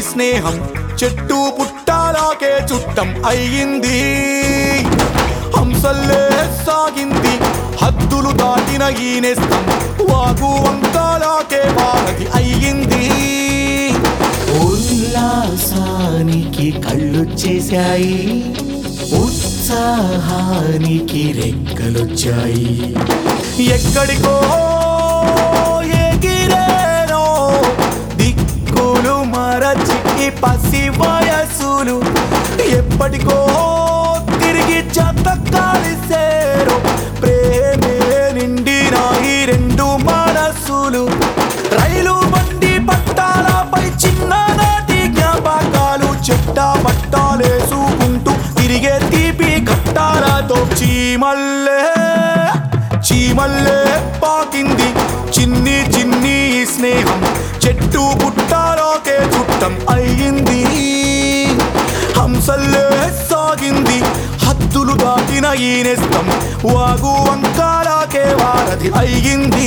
స్నేహం చెట్టు పుట్టాలాకే చుట్టం అయ్యింది హంసల్లే సాగింది హద్దులు దాటిన ఈ నేస్తం వాగు వంకాలాకే వారధి అయ్యింది ఉల్లాసానికి కళ్ళొచ్చేశాయి ఉత్సాహానికి రెక్కలొచ్చాయి ఎక్కడికో ఎగిరేనో దిక్కులు మరచి ఈ పసి వయసులు ఎప్పటికో తిరిగి చెత్త కలిసేరో ప్రేమే నిండిన ఈ రెండు మనసులు రైలు బండి పట్టాలపై చిన్ననాటి జ్ఞాపకాలు చెట్ట పట్టాలేసుకుంటూ తిరిగే తీపి కట్టాలతో చీమల్లే చీమల్లే పాకింది చిన్ని చిన్ని ఈ స్నేహం చెట్టు పుట్టాలోకే చుట్టం అయ్యింది హంసల్లే సాగింది హద్దులు దాటిన ఈ నేస్తం వాగు వంకాలాకే వారధి అయ్యింది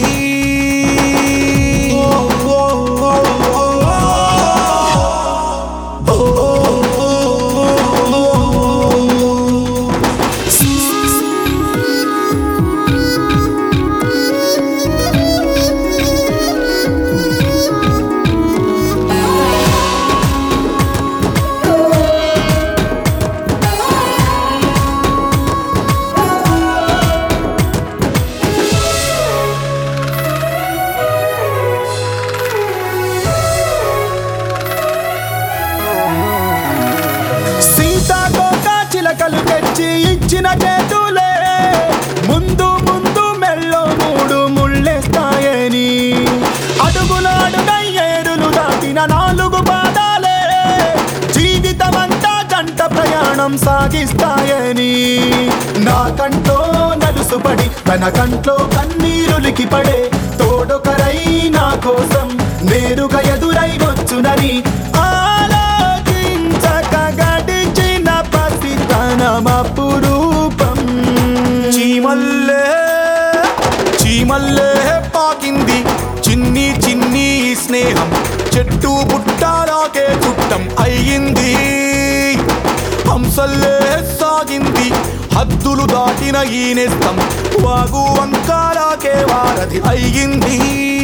సీతాకోక చిలకలు తెచ్చి ఇచ్చిన చేతులే ముందు ముందు మెల్లో మూడు ముళ్ళేస్తాయని అడుగుల అడుగై ఏడులు దాటిన నాలుగు పాదాలే జీవితమంతా జంట ప్రయాణం సాగిస్తాయని నా కంట్లో నలుసుపడి తన కంట్లో కన్నీరులికి పడే తోడొకరై నా కోసం నేరుగా ఎదురై వచ్చునని ఆలోచించక గడిచిన పసితనమపురూపం చీమల్లే చీమల్లే పాకింది చిన్ని చిన్ని ఈ స్నేహం చెట్టు పుట్టాలాకే చుట్టం అయ్యింది హంసల్లే సాగింది హద్దులు దాటిన ఈ నేస్తం వాగు వంకాలాకే వారధి అయ్యింది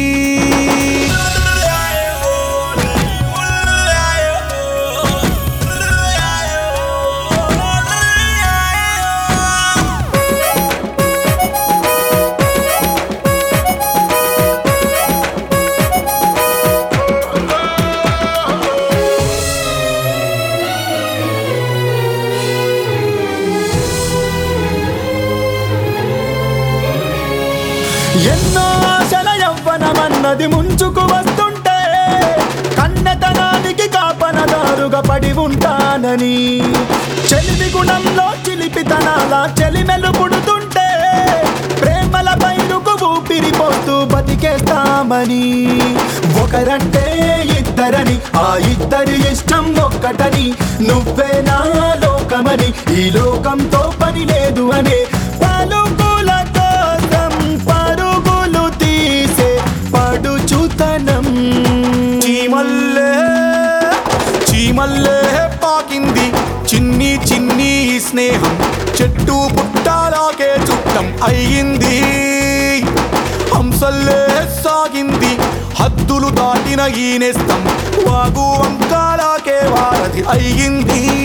ఎన్నో ఆశల యవ్వనమన్నది ముంచుకు వస్తుంటే కన్నతనానికి కాపనదారుగా పడి ఉంటానని చెలిమి గుణంలో చిలిపితనాల చెలిమెలు పుడుతుంటే ప్రేమల పైరుకు ఊపిరి పోస్తూ బతికేస్తామని ఒకరంటే ఇద్దరని ఆ ఇద్దరి ఇష్టం ఒక్కటని నువ్వే నా లోకమని ఈ లోకంతో పని లేదు అనే పలుకుల కోసం పరుగులు తీసే పడుచుతనం చీమల్లే చీమల్లే పాకింది చిన్ని చిన్ని ఈ స్నేహం చెట్టు పుట్టాలాకే చుట్టం అయ్యింది హంసల్లే సాగింది హద్దులు దాటిన ఈ నేస్తం వాగు వంకాలాకే వారధి అయ్యింది